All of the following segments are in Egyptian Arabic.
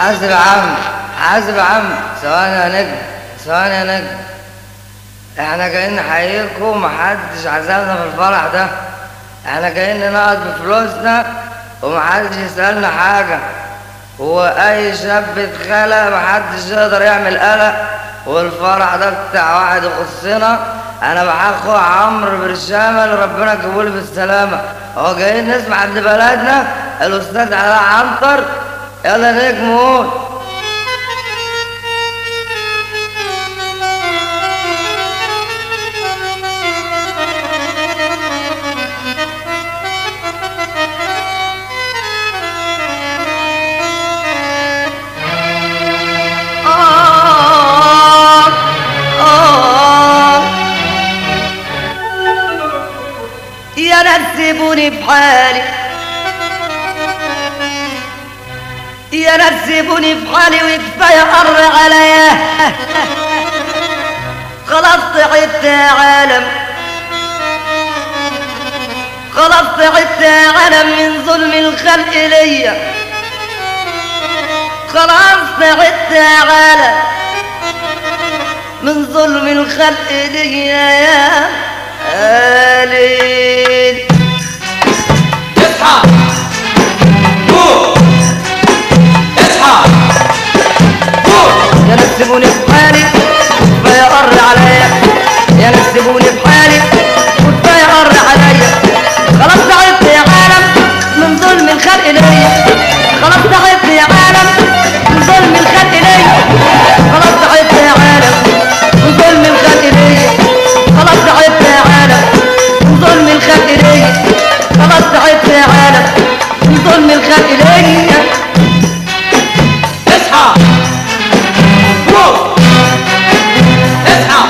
حاسب يا عم حاسب يا عم ثواني يا نجم ثواني يا نجم احنا جايين نحييكم محدش عزمنا في الفرح ده احنا جايين نقعد بفلوسنا ومحدش يسألنا حاجة هو أي شاب اتخلق محدش يقدر يعمل قلق والفرح ده بتاع واحد يخصنا أنا بحقه عمرو برشامة اللي ربنا يجيبولي بالسلامة هو جايين نسمع ابن بلدنا الأستاذ علاء عنتر يلا نجم قول آه آه يا ناس سيبوني بحالي يا ناس سيبوني بحالي وكفاية قر عليا خلاص تعبت يا عالم خلاص تعبت يا عالم من ظلم الخلق ليا خلاص تعبت يا عالم من ظلم الخلق ليا يا آلين اصحى قوم اصحى قوم يا ناس سيبوني بحالي كفاية قر عليا يا ناس سيبوني بحالي وكفاية قر عليا خلاص تعبت يا عالم من ظلم الخلق ليا خلاص تعبت يا عالم من ظلم الخلق ليا خلاص تعبت يا عالم من ظلم الخلق ليا خلاص تعبت يا عالم من ظلم الخلق ليا خلاص تعبت يا عالم من ظلم الخلق ليا اصحى قوم اصحى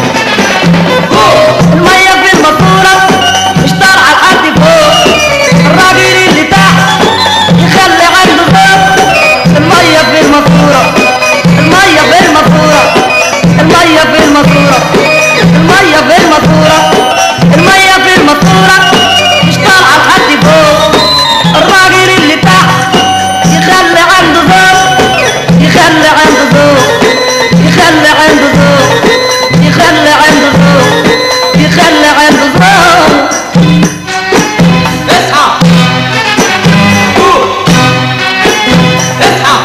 قوم المية في الماسورة مش طالعة لحد فوق الراجل اللي تحت يخلي عنده ذوق المية في الماسورة المية في الماسورة المية في الماسورة المية في الماسورة المية في الماسورة مش طالعة لحد فوق الراجل اللي تحت يخلي عنده ذوق يخلي عنده ذوق يخلي عنده ذوق يخلي عنده ذوق يخلي عنده ذوق اصحى قوم اصحى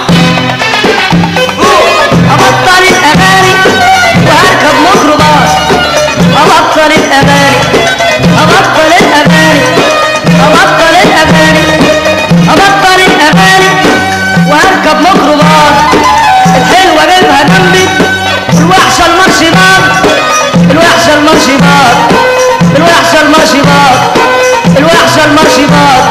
قوم أبطل الأغاني وأركب ميكروباص أبطل الأغاني أبطل الأغاني أبطل الأغاني أبطل الأغاني وأركب ميكروباص الحلوة جايبها جنبي الوحشة المرشبات الوحشة المرشبات الوحشة المرشبات الوحشة المرشبات